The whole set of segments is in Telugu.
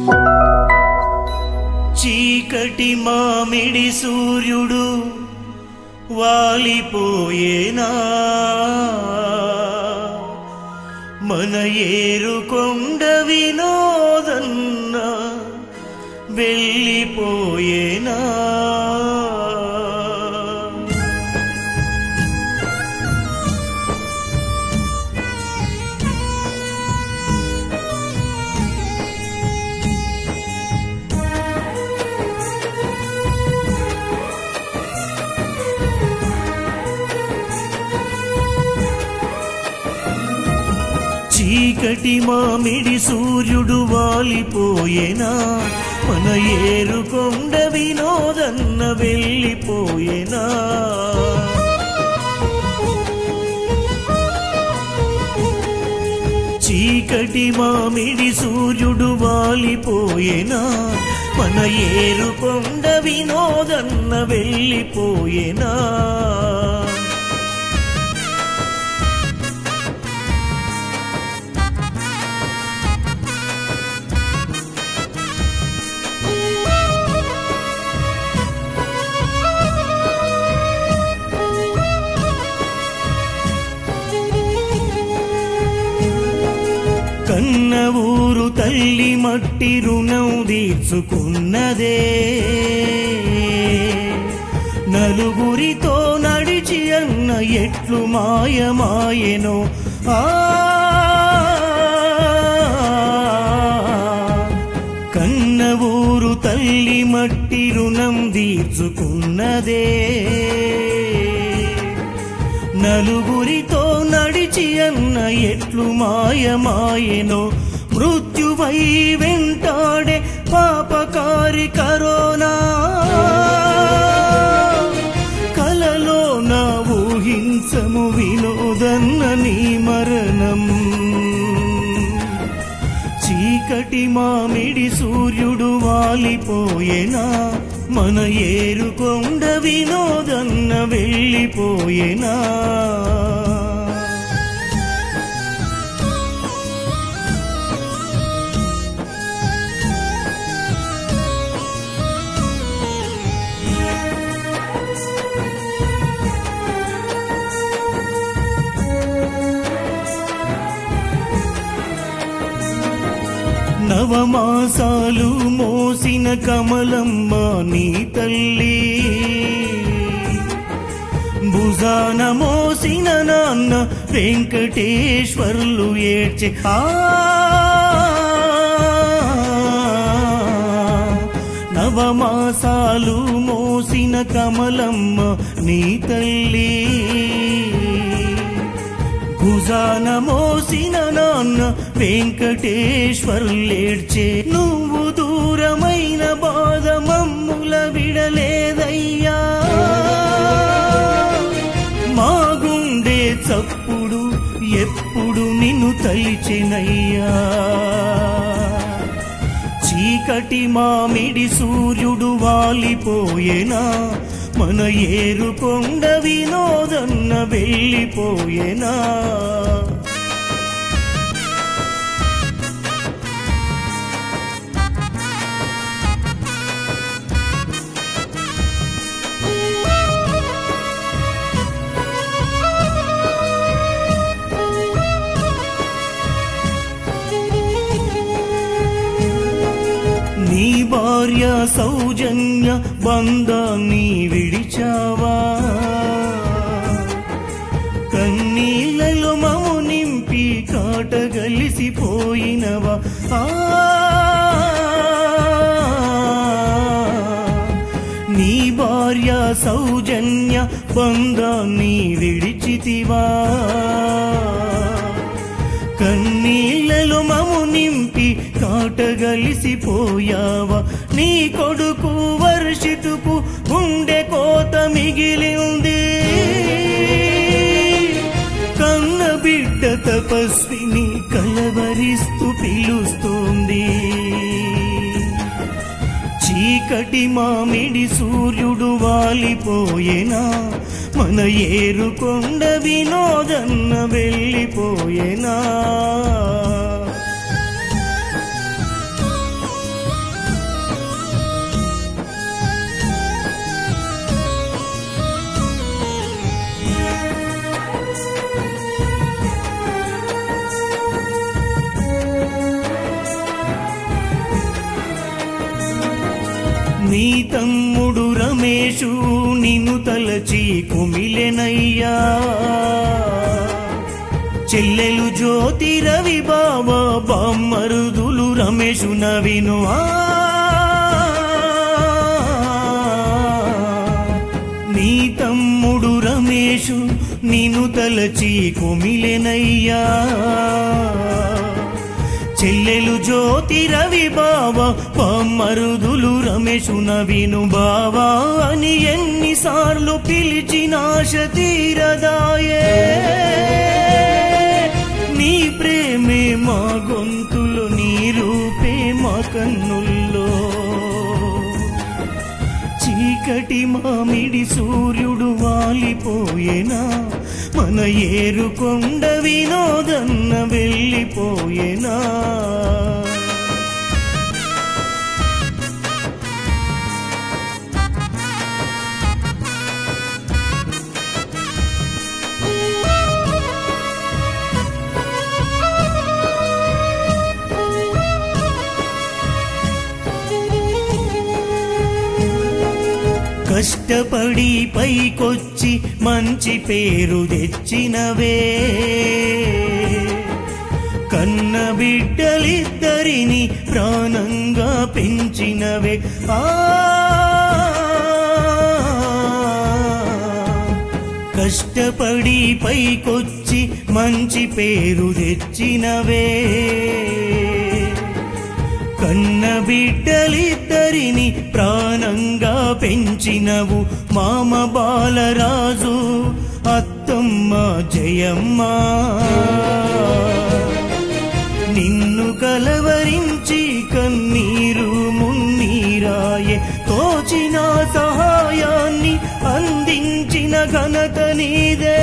చీకటి మామిడి సూర్యుడు వాలిపోయేనా మన ఏరుకొండ వినోదన్న వెళ్ళిపోయేనా చీకటి మామిడి సూర్యుడు వాలిపోయేనా మన ఏరుకొండ వినోదన్న వెళ్ళిపోయేనా చీకటి మామిడి సూర్యుడు వాలిపోయేనా మన ఏరుకొండ వినోదన్న వెళ్ళిపోయేనా కన్న ఊరు తల్లి మట్టి రుణం తీర్చుకున్నదే నలుగురితో నడిచి అన్న ఎట్లు మాయమాయెనో ఆ కన్న ఊరు తల్లి మట్టి రుణం తీర్చుకున్నదే నలుగురితో నడిచి అన్న ఎట్లు మాయమాయెనో మృత్యువై వెంటాడే పాపకారి కరోనా కలలో నా ఊహించము వినోదన్న నీ మరణం చీకటి మామిడి సూర్యుడు వాలిపోయేనా మన ఏరుకొండ వినోదన్న వెళ్ళిపోయేనా నవమాసాలు మోసిన కమలమ్మ నీ తల్లి భుజాన మోసిన నాన్న వెంకటేశ్వర్లు ఏడ్చే ఆ నవమాసాలు మోసిన కమలమ్మ నీ తల్లి భుజాన మోసిన నాన్న వెంకటేశ్వర్లేడ్చే నువ్వు దూరమైన బాధ మమ్ముల విడలేదయ్యా మా గుండె చప్పుడు ఎప్పుడు నిన్ను తలిచెనయ్యా చీకటి మామిడి సూర్యుడు వాలిపోయేనా మన ఏరుకొండ వినోదన్న వెళ్ళిపోయేనా నీ భార్య సౌజన్య బంధాన్ని విడిచావా కన్నీళ్ళలో మము నింపి కాటగలిసిపోయినవా ఆ నీ భార్య సౌజన్య బంధాన్ని విడిచితివా కన్నీళ్ళలో మము నింపి కాటగలిసిపోయావా నీ కొడుకు వర్షితుకు గుండె కోత మిగిలి ఉంది కన్న బిడ్డ తపస్విని కలవరిస్తూ పిలుస్తోంది చీకటి మామిడి సూర్యుడు వాలిపోయేనా మన ఏరుకొండ వినోదన్న వెళ్ళిపోయేనా నీ తమ్ముడు రమేషు నిన్ను తలచి కుమిలెనయ్యా చెల్లెలు జ్యోతి రవి బాబా బామ్మరుదులు రమేషు నవిను ఆ నీ తమ్ముడు రమేషు నిన్ను తలచి కుమిలెనయ్యా చెల్లెలు జ్యోతి రవి బావా మరుదులు రమేషు నవీను బావా అని ఎన్నిసార్లు పిలిచిన ఆశ తీరదాయే నీ ప్రేమే మా గొంతులు నీ రూపే మా కన్నుల్లో చీకటి మామిడి సూర్యుడు వాలిపోయేనా మన ఏరుకొండ వినోదన్న వెళ్ళిపోయేనా కష్టపడి పైకొచ్చి మంచి పేరు తెచ్చినవే కన్న బిడ్డలిద్దరిని ప్రాణంగా పెంచినవే ఆ కష్టపడి పైకొచ్చి మంచి పేరు తెచ్చినవే కన్న బిడ్డలిద్దరిని ప్రాణంగా పెంచినవు మామ బాలరాజు అత్తమ్మ జయమ్మ నిన్ను కలవరించి కన్నీరు మున్నీరాయే తోచిన సహాయాన్ని అందించిన ఘనత నీదే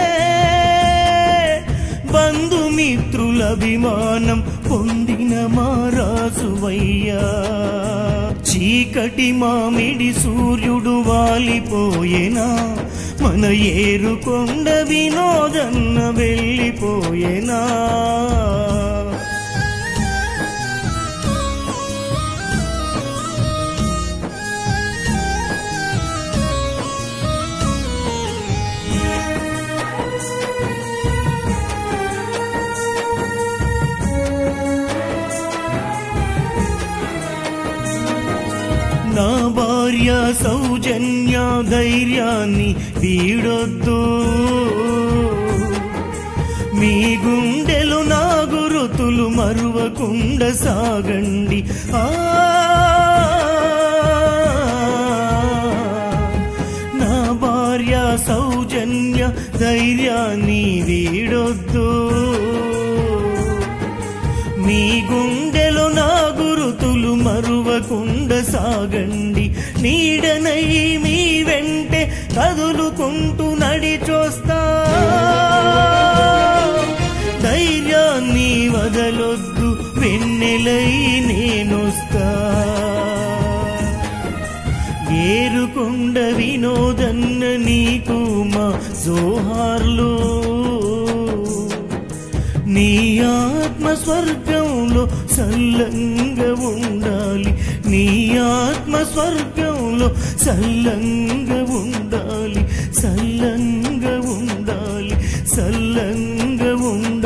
బంధుమిత్రుల అభిమానం పొందిన మారాజువయ్యా చీకటి మామిడి సూర్యుడు వాలిపోయేనా మన ఏరుకొండ వినోదన్న వెళ్ళిపోయేనా నా భార్య సౌజన్య ధైర్యాన్ని వీడొద్దు మీ గుండెలు నా గురుతులు మరువకుండ సాగండి ఆ నా భార్య సౌజన్య ధైర్యాన్ని వీడొద్దు మీ గుండెలో నా గురుతులు మరువకుండ సాగండి నీడనై మీ వెంటే కదులుకుంటూ నడిచొస్తా ధైర్యాన్ని వదలొద్దు వెన్నెలై నేనొస్తా ఏరుకొండ వినోదన్న నీకు మా జోహార్లు నీ ఆత్మ స్వర్గంలో సల్లంగా ఉండాలి నీ ఆత్మ స్వర్గంలో సల్లంగా ఉండాలి సల్లంగా ఉండాలి సల్లంగా ఉండాలి